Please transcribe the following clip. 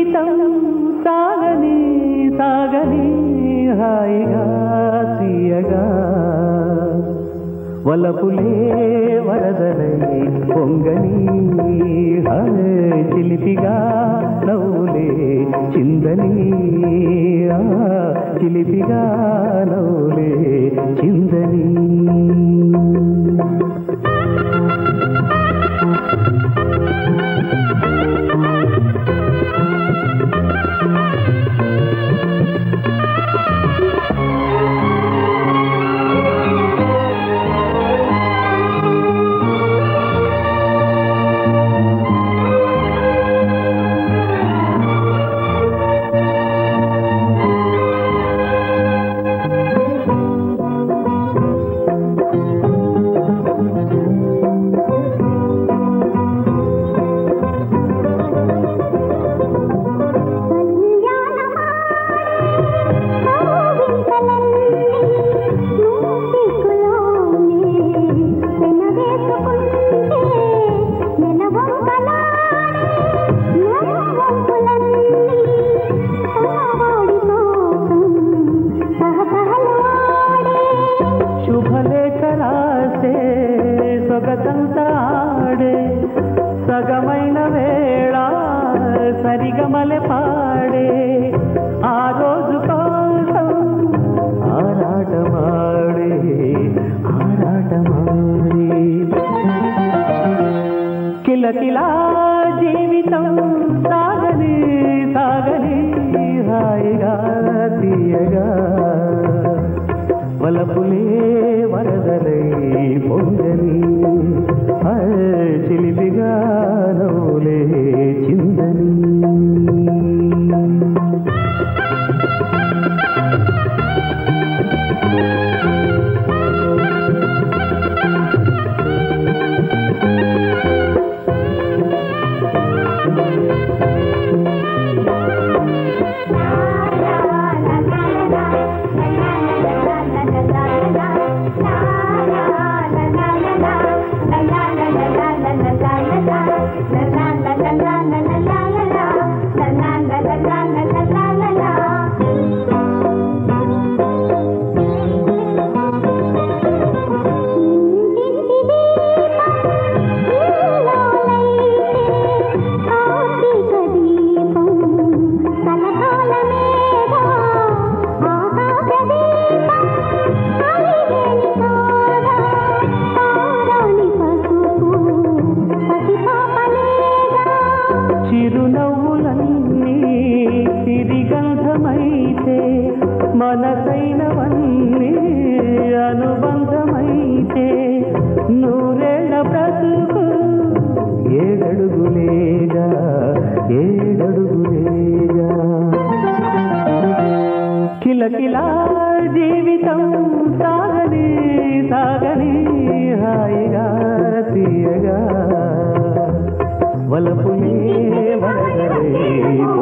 జీవితం సాగని సాగని హాయిగా తీయగా వలపులే వరదలై పొంగని హాయ్ చిలిపిగా నవ్వులే చిందని ఆ, చిలిపిగా నవ్వులే చిందని శుభలేఖ రాసే సొగతంతాడే సగమైన వేళ సరిగమలె పాడే ఆ రోజు కోసం ఆరాటమాడే ఆరాటమాడే కిలకిలా జీవితం సాగని సాగని హాయిగా తీయగా వలపులే వరదలై పొంగని హాయ్ చిలిపిగా నవ్వులే చిందని చిరునవ్వులన్నీ సిరిగంధమైతే మనసైనవన్నీ అనుబంధమైతే నూరేళ్ల బ్రతుకు ఏడడుగులేగా ఏడడుగులేగా కిలకిలా జీవితం సాగని సాగని హాయిగా తీయగా వలపులే వరదలే